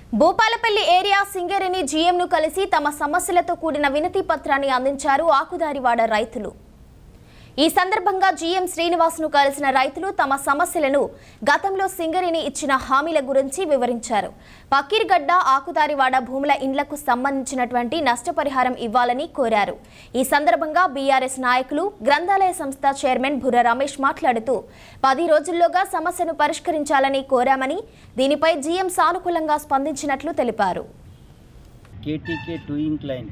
Bhupalpally area Singareni జీఎంను కలిసి తమ సమస్యలతో కూడిన వినతి పత్రాన్ని అందించారు ఆకుదారివాడ రైతులు ఈ సందర్భంగా జీఎం శ్రీనివాస్ను కలిసిన రైతులు తమ సమస్యలను గతంలో సింగరేణి ఇచ్చిన హామీల గురించి వివరించారు పకీర్గడ్డ ఆకుదారివాడ భూముల ఇండ్లకు సంబంధించినటువంటి నష్టపరిహారం ఇవ్వాలని కోరారు ఈ సందర్భంగా బీఆర్ఎస్ నాయకులు గ్రంథాలయ సంస్థ చైర్మన్ బుర్ర రమేష్ మాట్లాడుతూ పది రోజుల్లోగా సమస్యను పరిష్కరించాలని కోరామని దీనిపై జీఎం సానుకూలంగా స్పందించినట్లు తెలిపారు కేటీకే టూయింగ్ లైన్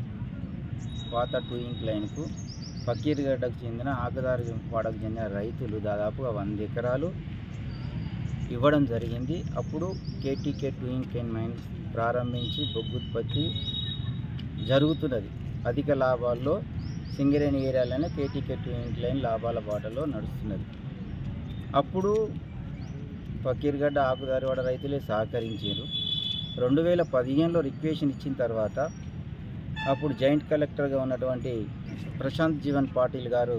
పాత టూయింగ్ లైన్కు ఫకీర్గడ్డకు చెందిన ఆకుదారి వాడకు చెందిన రైతులు దాదాపుగా వంద ఎకరాలు ఇవ్వడం జరిగింది అప్పుడు కేటీకే టూయింగ్ లైన్ మైన్ ప్రారంభించి బొగ్గు ఉత్పత్తి జరుగుతున్నది అధిక లాభాల్లో సింగరేణి ఏరియాలోనే కేటీకే టూయింగ్ లైన్ లాభాల బాటలో నడుస్తున్నది అప్పుడు ఫకీర్గడ్డ ఆకుదారివాడ రైతులే సహకరించారు రెండు వేల పదిహేనులో రిక్వేషన్ ఇచ్చిన తర్వాత అప్పుడు జాయింట్ కలెక్టర్గా ఉన్నటువంటి ప్రశాంత్ జీవన్ పాటిల్ గారు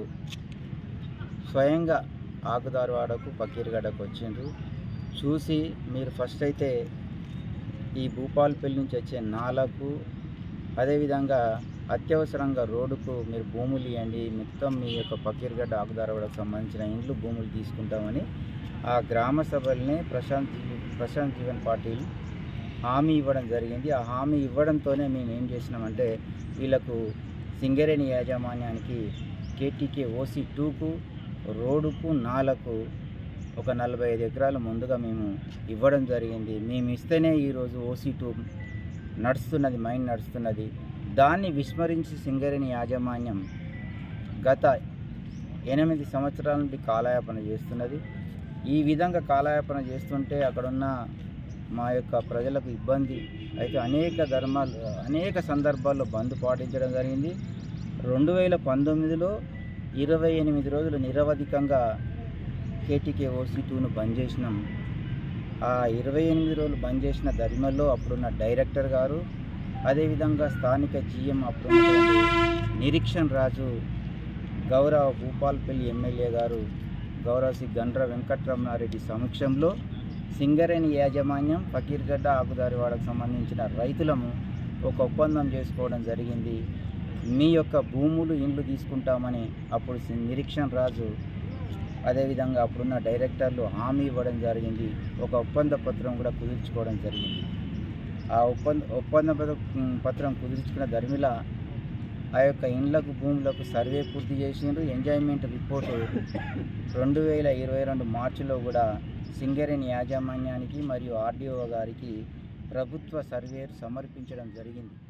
స్వయంగా ఆకుదారివాడకు ఫకీర్గడ్డకు వచ్చిండ్రు చూసి మీరు ఫస్ట్ అయితే ఈ భూపాలపల్లి నుంచి వచ్చే నాలకు అదేవిధంగా అత్యవసరంగా రోడ్డుకు మీరు భూములు ఇవ్వండి మొత్తం మీ యొక్క పకీర్గడ్డ ఆకుదారవాడకు సంబంధించిన ఇండ్లు భూములు తీసుకుంటామని ఆ గ్రామ సభల్ని ప్రశాంత్ జీ- ప్రశాంత్ జీవన్ పాటిల్ హామీ ఇవ్వడం జరిగింది ఆ హామీ ఇవ్వడంతోనే మేము ఏం చేసినామంటే వీళ్ళకు సింగరేణి యాజమాన్యానికి కేటీకే ఓసీ టూకు రోడ్డుకు నాలకు ఒక నలభై ఐదు ఎకరాలు ముందుగా మేము ఇవ్వడం జరిగింది మేము ఇస్తేనే ఈరోజు ఓసీ టూ నడుస్తున్నది మైన్ నడుస్తున్నది దాన్ని విస్మరించి సింగరేణి యాజమాన్యం గత ఎనిమిది సంవత్సరాల నుండి కాలయాపన చేస్తున్నది ఈ విధంగా కాలయాపన చేస్తుంటే అక్కడున్న మా యొక్క ప్రజలకు ఇబ్బంది అయితే అనేక ధర్మాలు అనేక సందర్భాల్లో బంద్ పాటించడం జరిగింది రెండు వేల పంతొమ్మిదిలో ఇరవై ఎనిమిది రోజులు నిరవధికంగా కేటీకే ఓసీ టూను బంద్ చేసినాం ఆ ఇరవై ఎనిమిది రోజులు బంద్ చేసిన ధర్మల్లో అప్పుడున్న డైరెక్టర్ గారు అదేవిధంగా స్థానిక జీఎం అప్పుడు నిరీక్షణ్ రాజు గౌరవ భూపాల్పల్లి ఎమ్మెల్యే గారు గౌరవ శ్రీ గండ్ర వెంకట్రమణారెడ్డి సమక్షంలో సింగరేణి యాజమాన్యం ఫకీర్గడ్డ ఆకుదారివాడకు సంబంధించిన రైతులము ఒక ఒప్పందం చేసుకోవడం జరిగింది మీ యొక్క భూములు ఇండ్లు తీసుకుంటామని అప్పుడు సి- నిరీక్షణ్ రాజు అదేవిధంగా అప్పుడున్న డైరెక్టర్లు హామీ ఇవ్వడం జరిగింది ఒక ఒప్పంద పత్రం కూడా కుదుర్చుకోవడం జరిగింది ఆ ఒప్పంద ఒప్పంద పత్ర- పత్రం కుదుర్చుకున్న ధర్మిల ఆ యొక్క ఇండ్లకు భూములకు సర్వే పూర్తి చేసిండ్రు ఎంజాయ్మెంట్ రిపోర్టు రెండు వేల ఇరవై రెండు మార్చిలో కూడా సింగరేణి యాజమాన్యానికి మరియు ఆర్డీఓ గారికి ప్రభుత్వ సర్వే సమర్పించడం జరిగింది